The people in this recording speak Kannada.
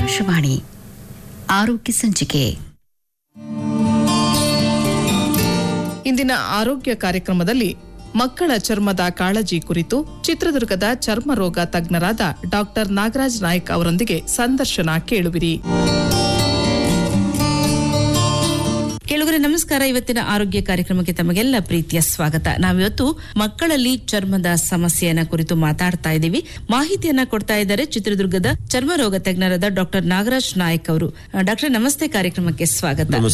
ಆಕಾಶವಾಣಿ ಆರೋಗ್ಯ ಸಂಚಿಕೆ ಇಂದಿನ ಆರೋಗ್ಯ ಕಾರ್ಯಕ್ರಮದಲ್ಲಿ ಮಕ್ಕಳ ಚರ್ಮದ ಕಾಳಜಿ ಕುರಿತು ಚಿತ್ರದುರ್ಗದ ಚರ್ಮ ರೋಗ ತಜ್ಞರಾದ ಡಾಕ್ಟರ್ ನಾಗರಾಜ್ ನಾಯ್ಕ್ ಅವರೊಂದಿಗೆ ಸಂದರ್ಶನ ಕೇಳುವಿರಿ ಕೇಳುಗರೆ ನಮಸ್ಕಾರ ಇವತ್ತಿನ ಆರೋಗ್ಯ ಕಾರ್ಯಕ್ರಮಕ್ಕೆ ತಮಗೆಲ್ಲ ಪ್ರೀತಿಯ ಸ್ವಾಗತ ನಾವಿವತ್ತು ಮಕ್ಕಳಲ್ಲಿ ಚರ್ಮದ ಸಮಸ್ಯೆಯನ್ನ ಕುರಿತು ಮಾತಾಡ್ತಾ ಇದ್ದೀವಿ ಮಾಹಿತಿಯನ್ನ ಕೊಡ್ತಾ ಇದ್ದಾರೆ ಚಿತ್ರದುರ್ಗದ ಚರ್ಮ ರೋಗ ತಜ್ಞರಾದ ಡಾಕ್ಟರ್ ನಾಗರಾಜ್ ನಾಯಕ್ ಅವರು ಡಾಕ್ಟರ್ ನಮಸ್ತೆ ಕಾರ್ಯಕ್ರಮಕ್ಕೆ ಸ್ವಾಗತ